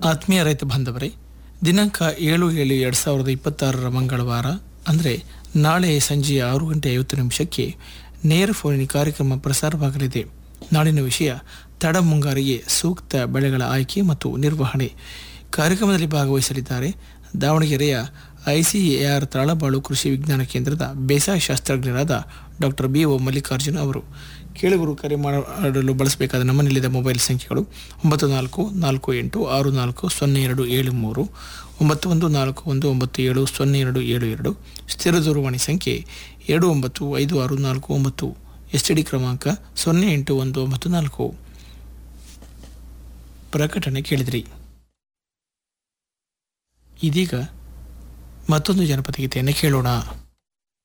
ಆತ್ಮೀಯ ರೈತ ಬಾಂಧವರೇ ದಿನಾಂಕ ಏಳು ಏಳು ಎರಡು ಸಾವಿರದ ಇಪ್ಪತ್ತಾರರ ಮಂಗಳವಾರ ಅಂದರೆ ನಾಳೆ ಸಂಜೆ ಆರು ಗಂಟೆ ಐವತ್ತು ನಿಮಿಷಕ್ಕೆ ನೇರ ಫೋನಿನ ಕಾರ್ಯಕ್ರಮ ಪ್ರಸಾರವಾಗಲಿದೆ ನಾಳಿನ ವಿಷಯ ತಡ ಮುಂಗಾರಿಗೆ ಸೂಕ್ತ ಬೆಳೆಗಳ ಆಯ್ಕೆ ಮತ್ತು ನಿರ್ವಹಣೆ ಕಾರ್ಯಕ್ರಮದಲ್ಲಿ ಭಾಗವಹಿಸಲಿದ್ದಾರೆ ದಾವಣಗೆರೆಯ ಐಸಿಎಆರ್ ತಾಳಬಾಳು ಕೃಷಿ ವಿಜ್ಞಾನ ಕೇಂದ್ರದ ಬೇಸಾಯ ಶಾಸ್ತ್ರಜ್ಞರಾದ ಡಾಕ್ಟರ್ ಬಿ ಒ ಮಲ್ಲಿಕಾರ್ಜುನ್ ಅವರು ಕೇಳುಗರು ಕರೆ ಮಾಡಲು ಬಳಸಬೇಕಾದ ನಮ್ಮ ನಿಲ್ಲಿದ ಮೊಬೈಲ್ ಸಂಖ್ಯೆಗಳು ಒಂಬತ್ತು ನಾಲ್ಕು ನಾಲ್ಕು ಎಂಟು ಆರು ನಾಲ್ಕು ಸೊನ್ನೆ ಎರಡು ಏಳು ಮೂರು ಒಂಬತ್ತು ಒಂದು ನಾಲ್ಕು ಒಂದು ಒಂಬತ್ತು ಏಳು ಸೊನ್ನೆ ಎರಡು ಏಳು ಎರಡು ಸ್ಥಿರ ದೂರವಾಣಿ ಸಂಖ್ಯೆ ಎರಡು ಒಂಬತ್ತು ಐದು ಆರು ನಾಲ್ಕು ಒಂಬತ್ತು ಎಸ್ ಟಿ ಡಿ ಕ್ರಮಾಂಕ ಸೊನ್ನೆ ಎಂಟು ಒಂದು ಒಂಬತ್ತು ನಾಲ್ಕು ಪ್ರಕಟಣೆ ಕೇಳಿದ್ರಿ ಇದೀಗ ಮತ್ತೊಂದು ಜನಪದ ಗೀತೆಯನ್ನು ಕೇಳೋಣ